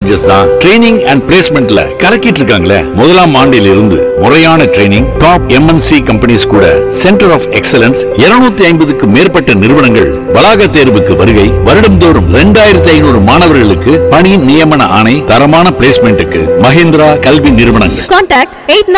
Colleges தான் training and பிளேஸ்மெண்ட்ல கலக்கிட்டு இருக்காங்களே முதலாம் ஆண்டில் இருந்து முறையான ட்ரைனிங் டாப் எம்என்சி கம்பெனிஸ் கூட சென்டர் ஆஃப் எக்ஸலன்ஸ் 250 ஐம்பதுக்கு மேற்பட்ட நிறுவனங்கள் வளாக தேர்வுக்கு வருகை வருடம்தோறும் ரெண்டாயிரத்தி ஐநூறு மாணவர்களுக்கு பணி நியமன ஆணை தரமான பிளேஸ்மெண்ட்டுக்கு மஹிந்திரா கல்வி நிறுவனங்கள் Contact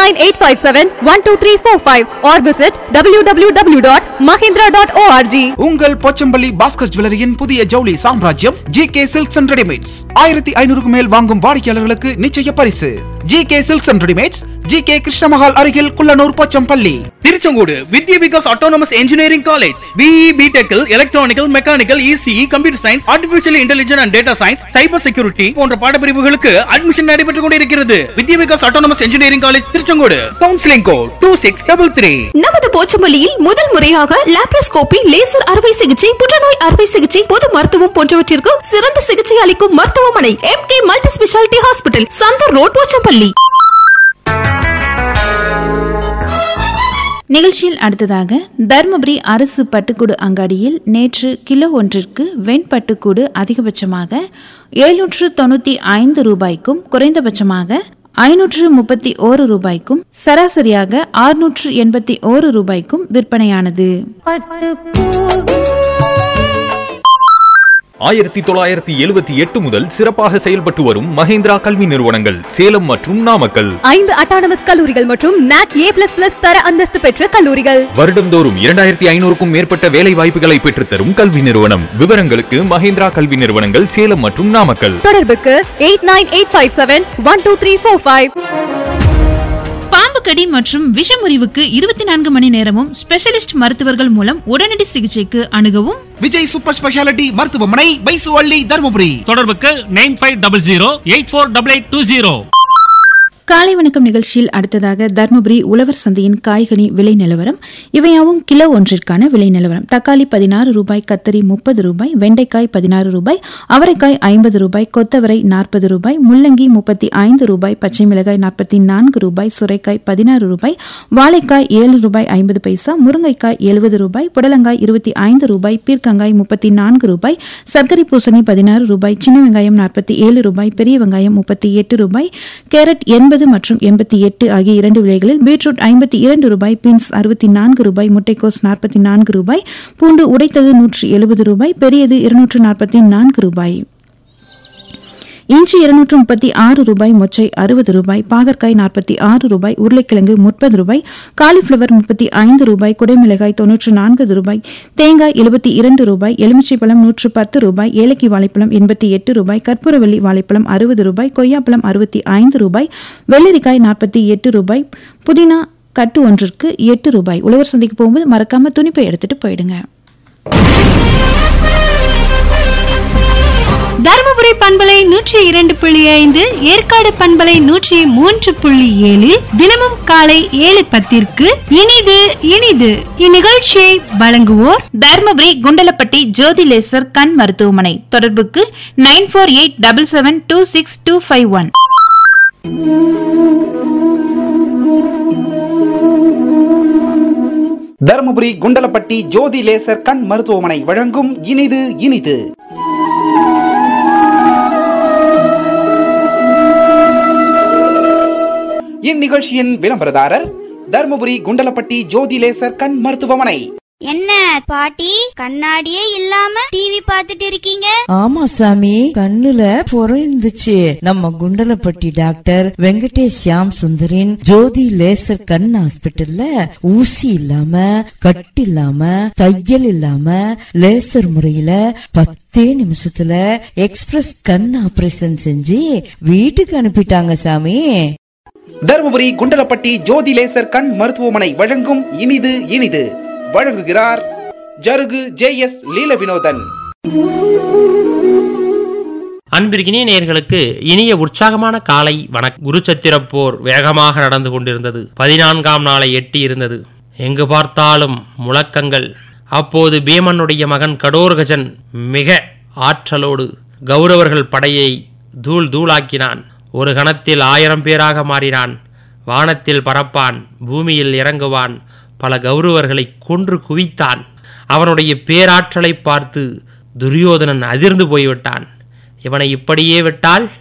89857-12345 or visit www.mahindra.org. உங்கள் போச்சம்பள்ளி பாஸ்கர் ஜுவல்லரியின் புதிய ஜவுளி சாம்ராஜ்யம் G K silks and readymades ஆயிரத்தி ஐநூறுக்கு மேல் வாங்கும் வாடிக்கையாளர்களுக்கு நிச்சய பரிசு G K silks and readymades G K Krishnamahal அருகில் Kullanur Pochampalli Tiruchengode Vidya Vikas autonomous engineering college BE பிடெக்கில் electronical mechanical ECE computer science artificial intelligence and data science cyber security போன்ற பாடப்பிரிவுகளுக்கு அட்மிஷன் நடைபெற்றுக் கொண்டிருக்கிறது Vidya Vikas autonomous engineering college Tiruchengode counselling code two six double three நமது போச்சம்பள்ளியில் முதல் முறையாக லாப்ரோஸ்கோபி லேசர் அறுவை சிகிச்சை புற்றுநோய் அறுவை சிகிச்சை பொது மருத்துவம் போன்றவற்றிற்கு சிறந்த சிகிச்சை அளிக்கும் மருத்துவமனை M K multi speciality hospital Chandar road Pochampalli நிகழ்ச்சியில் அடுத்ததாக தருமபுரி அரசு பட்டுக்கூடு அங்காடியில் நேற்று கிலோ ஒன்றிற்கு வெண்பட்டுக்கூடு அதிகபட்சமாக எழுநூற்று தொண்ணூற்றி ஐந்து ரூபாய்க்கும் குறைந்தபட்சமாக ஐநூற்று முப்பத்தி ஓரு ரூபாய்க்கும் சராசரியாக ஆறுநூற்று எண்பத்தி ஓரு ரூபாய்க்கும் விற்பனையானது ஆயிரத்தி தொள்ளாயிரத்தி எழுபத்தி எட்டு முதல் சிறப்பாக செயல்பட்டு வரும் மஹேந்திரா கல்வி நிறுவனங்கள் சேலம் மற்றும் நாமக்கல் ஐந்து அட்டானமஸ் கல்லூரிகள் மற்றும் நாக் ஏ பிளஸ் பிளஸ் தர அந்தஸ்து பெற்ற கல்லூரிகள் வருடம்தோறும் இரண்டாயிரத்தி ஐநூறுக்கும் மேற்பட்ட வேலை வாய்ப்புகளை பெற்றுத்தரும் கல்வி நிறுவனம் விவரங்களுக்கு மஹேந்திரா கல்வி நிறுவனங்கள் சேலம் மற்றும் நாமக்கல் தொடர்புக்கு eight nine eight five seven one two three four five பாம்பு கடி மற்றும் விஷமுறிவுக்கு இருபத்தி நான்கு மணி நேரமும் ஸ்பெஷலிஸ்ட் மருத்துவர்கள் மூலம் உடனடி சிகிச்சைக்கு அணுகவும் விஜய் சூப்பர் ஸ்பெஷாலிட்டி மருத்துவமனை பைசுவள்ளி தருமபுரி தொடர்புக்கு nine five double zero eight four double eight two zero காலை வணக்கம் நிகழ்ச்சியில் அடுத்ததாக தர்மபுரி உழவர் சந்தையின் காய்கனி விலை நிலவரம் இவையாவும் கிலோ ஒன்றிற்கான விலை நிலவரம் தக்காளி பதினாறு ரூபாய் கத்தரி முப்பது ரூபாய் வெண்டைக்காய் பதினாறு ரூபாய் அவரைக்காய் ஐம்பது ரூபாய் கொத்தவரை நாற்பது ரூபாய் முள்ளங்கி முப்பத்தி ஐந்து ரூபாய் பச்சை மிளகாய் நாற்பத்தி நான்கு ரூபாய் சுரைக்காய் பதினாறு ரூபாய் வாழைக்காய் ஏழு ரூபாய் ஐம்பது பைசா முருங்கைக்காய் எழுபது ரூபாய் புடலங்காய் இருபத்தி ஐந்து ரூபாய் பீர்க்கங்காய் முப்பத்தி நான்கு ரூபாய் சர்க்கரை பூசணி பதினாறு ரூபாய் சின்ன வெங்காயம் நாற்பத்தி ஏழு ரூபாய் பெரிய வெங்காயம் முப்பத்தி எட்டு ரூபாய் கேரட் எண்பது மற்றும் எண்பத்தி எட்டு ஆகிய இரண்டு விலைகளில் பீட்ரூட் ஐம்பத்தி இரண்டு ரூபாய் பீன்ஸ் அறுபத்தி நான்கு ரூபாய் முட்டைக்கோஸ் நாற்பத்தி நான்கு ரூபாய் பூண்டு உடைத்தது நூற்றி எழுபது ரூபாய் பெரியது இருநூற்று நாற்பத்தி நான்கு ரூபாய் இஞ்சி இருநூற்று முப்பத்தி ஆறு ரூபாய் மொச்சை அறுபது ரூபாய் பாகற்காய் நாற்பத்தி ஆறு ரூபாய் உருளைக்கிழங்கு முப்பது ரூபாய் காலிஃபிளவர் முப்பத்தி ஐந்து ரூபாய் குடைமிளகாய் தொன்னூற்று நான்கு ரூபாய் தேங்காய் எழுபத்தி இரண்டு ரூபாய் எலுமிச்சை பழம் நூற்று பத்து ரூபாய் ஏலக்கி வாழைப்பழம் எண்பத்தி எட்டு ரூபாய் கற்பூரவள்ளி வாழைப்பழம் அறுபது ரூபாய் கொய்யாப்பழம் அறுபத்தி ஐந்து ரூபாய் வெள்ளரிக்காய் நாற்பத்தி எட்டு ரூபாய் புதினா கட்டு ஒன்றிற்கு எட்டு ரூபாய் உழவர் சந்தைக்கு போகும்போது மறக்காம துணிப்பை எடுத்துட்டு போயிடுங்க தருமபுரி பண்பலை நூற்றி இரண்டு புள்ளி ஐந்து ஏற்காடு பண்பலை நூற்றி மூன்று புள்ளி ஏழில் தினமும் காலை ஏழு பத்திற்கு இனிது இனிது இந்நிகழ்ச்சியை வழங்குவோர் தர்மபுரி குண்டலப்பட்டி ஜோதி லேசர் கண் மருத்துவமனை தொடர்புக்கு nine four eight double seven two six two five one Dharmapuri Kundalapatti Jothi laser கண் மருத்துவமனை வழங்கும் இனிது இனிது இந்நிகழ்ச்சியின் விளம்பரதாரர் தருமபுரி குண்டலப்பட்டி ஜோதி லேசர் கண் மருத்துவமனை என்ன பாட்டி கண்ணாடியே இல்லாம டிவி பார்த்துட்டு இருக்கீங்க ஆமா சாமி கண்ணுல புறம் இருந்துச்சு நம்ம குண்டலப்பட்டி டாக்டர் வெங்கடேஷ் ஷியாம் சுந்தரின் ஜோதி லேசர் கண் ஹாஸ்பிட்டல்ல ஊசி இல்லாம கட்டு இல்லாம தையல் இல்லாம லேசர் முறையில பத்தே நிமிஷத்துல எக்ஸ்பிரஸ் கண் ஆபரேஷன் செஞ்சு வீட்டுக்கு அனுப்பிட்டாங்க சாமி தருமபுரி குண்டலப்பட்டி ஜோதி லேசர் கண் மருத்துவமனை வழங்கும் இனிது இனிது வழங்குகிறார் ஜருகு ஜே எஸ் லீல வினோதன் அன்பிற்கினிய நேயர்களுக்கு இனிய உற்சாகமான காலை வணக் குருச்சத்திரப் போர் வேகமாக நடந்து கொண்டிருந்தது பதினான்காம் நாளை எட்டி இருந்தது எங்கு பார்த்தாலும் முழக்கங்கள் அப்போது பீமனுடைய மகன் கடோர்கஜன் மிக ஆற்றலோடு கௌரவர்கள் படையை தூள் தூளாக்கினான் ஒரு கணத்தில் ஆயிரம் பேராக மாறினான் வானத்தில் பறப்பான் பூமியில் இறங்குவான் பல கௌரவர்களை கொன்று குவித்தான் அவனுடைய பேராற்றலை பார்த்து துரியோதனன் அதிர்ந்து போய்விட்டான் இவனை இப்படியே விட்டால்